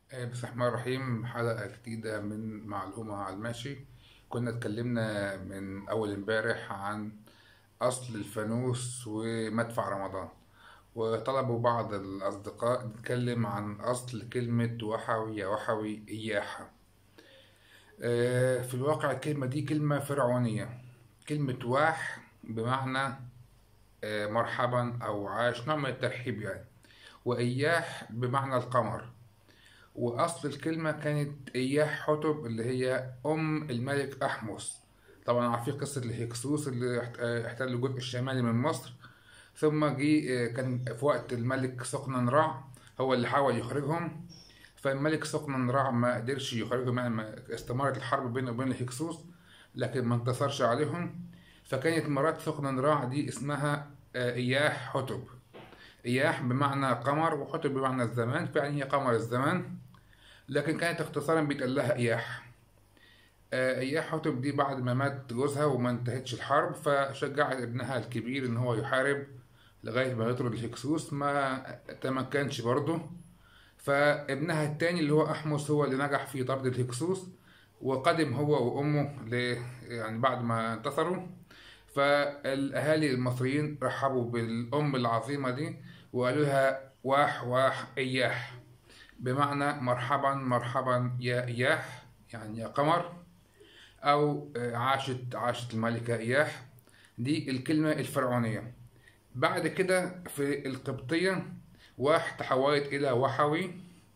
آه، بسم الله الرحمن الرحيم حلقة جديدة من معلومة على الماشي كنا اتكلمنا من أول امبارح عن أصل الفانوس ومدفع رمضان وطلبوا بعض الأصدقاء نتكلم عن أصل كلمة وحوي يا وحوي إياحة آه، في الواقع الكلمة دي كلمة فرعونية كلمة واح بمعنى آه، مرحبا أو عاش نوع من الترحيب يعني وإياح بمعنى القمر وأصل الكلمة كانت إياح حتب اللي هي أم الملك أحمس طبعا عارفين قصة الهكسوس اللي احت- اه احتل الجزء الشمالي من مصر ثم جه اه، كان في وقت الملك سقننرع هو اللي حاول يخرجهم فالملك سقننرع ما قدرش يخرجهم يعني ما- استمرت الحرب بينه وبين الهكسوس لكن ما انتصرش عليهم فكانت مرات سقننرع دي اسمها اه، إياح حتب إياح بمعنى قمر وحتب بمعنى الزمان فيعني هي قمر الزمان لكن كانت اختصارا بيتقال لها إياح آه، إياح حتب دي بعد ما مات جوزها وما انتهتش الحرب فشجعت ابنها الكبير إن هو يحارب لغاية ما يطرد الهكسوس ما تمكنش برضه فابنها التاني اللي هو أحمس هو اللي نجح في طرد الهكسوس وقدم هو وأمه ل... يعني بعد ما انتصروا فالأهالي المصريين رحبوا بالأم العظيمة دي وقالوا لها واح واح إياح بمعنى مرحبا مرحبا يا إياح يعني يا قمر أو آه، عاشت عاشت الملكة إياح دي الكلمة الفرعونية بعد كده في القبطية واح تحولت إلى وحوي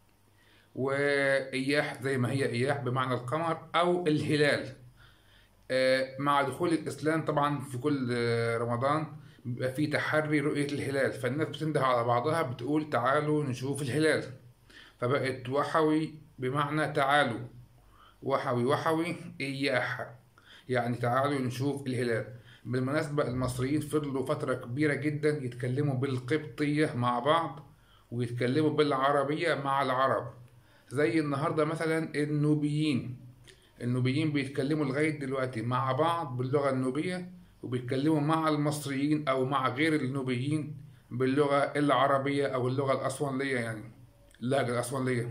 وإياح زي ما هي إياح بمعنى القمر أو الهلال آه، مع دخول الإسلام طبعا في كل آه، رمضان بيبقى في تحري رؤية الهلال فالناس بتنده على بعضها بتقول تعالوا نشوف الهلال فبقت وحوي بمعنى تعالوا وحوي وحوي إياح يعني تعالوا نشوف الهلال بالمناسبة المصريين فضلوا فترة كبيرة جدا يتكلموا بالقبطية مع بعض ويتكلموا بالعربية مع العرب زي النهاردة مثلا النوبيين النوبيين بيتكلموا لغاية دلوقتي مع بعض باللغة النوبية وبيتكلموا مع المصريين أو مع غير النوبيين باللغة العربية أو اللغة الأسوانية يعني اللهجة الأسوانية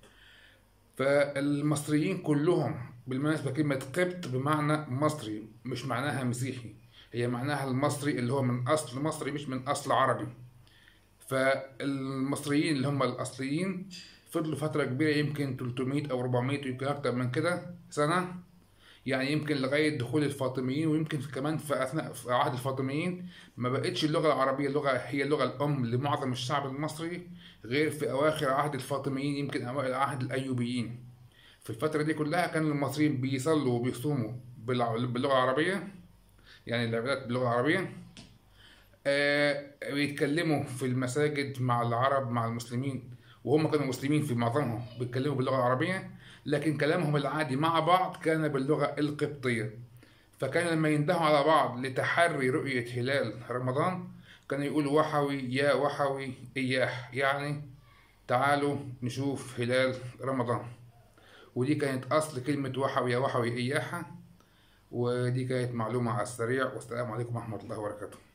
فالمصريين كلهم بالمناسبة كلمة قبط بمعنى مصري مش معناها مسيحي هي معناها المصري اللي هو من أصل مصري مش من أصل عربي فالمصريين اللي هم الأصليين فضلوا فترة كبيرة يمكن 300 أو 400 ويمكن أكتر من كده سنة يعني يمكن لغاية دخول الفاطميين ويمكن في كمان في أثناء في عهد الفاطميين ما بقتش اللغة العربية اللغة هي اللغة الأم لمعظم الشعب المصري غير في أواخر عهد الفاطميين يمكن أوائل عهد الأيوبيين في الفترة دي كلها كان المصريين بيصلوا وبيصوموا بالع- باللغة العربية يعني العبادات باللغة العربية آه، بيتكلموا في المساجد مع العرب مع المسلمين وهم كانوا مسلمين في معظمهم بيتكلموا باللغة العربية لكن كلامهم العادي مع بعض كان باللغة القبطية فكان لما يندهوا على بعض لتحري رؤية هلال رمضان كانوا يقولوا وحوي يا وحوي إياح يعني تعالوا نشوف هلال رمضان ودي كانت أصل كلمة وحوي يا وحوي إياحة ودي كانت معلومة على السريع والسلام عليكم ورحمة الله وبركاته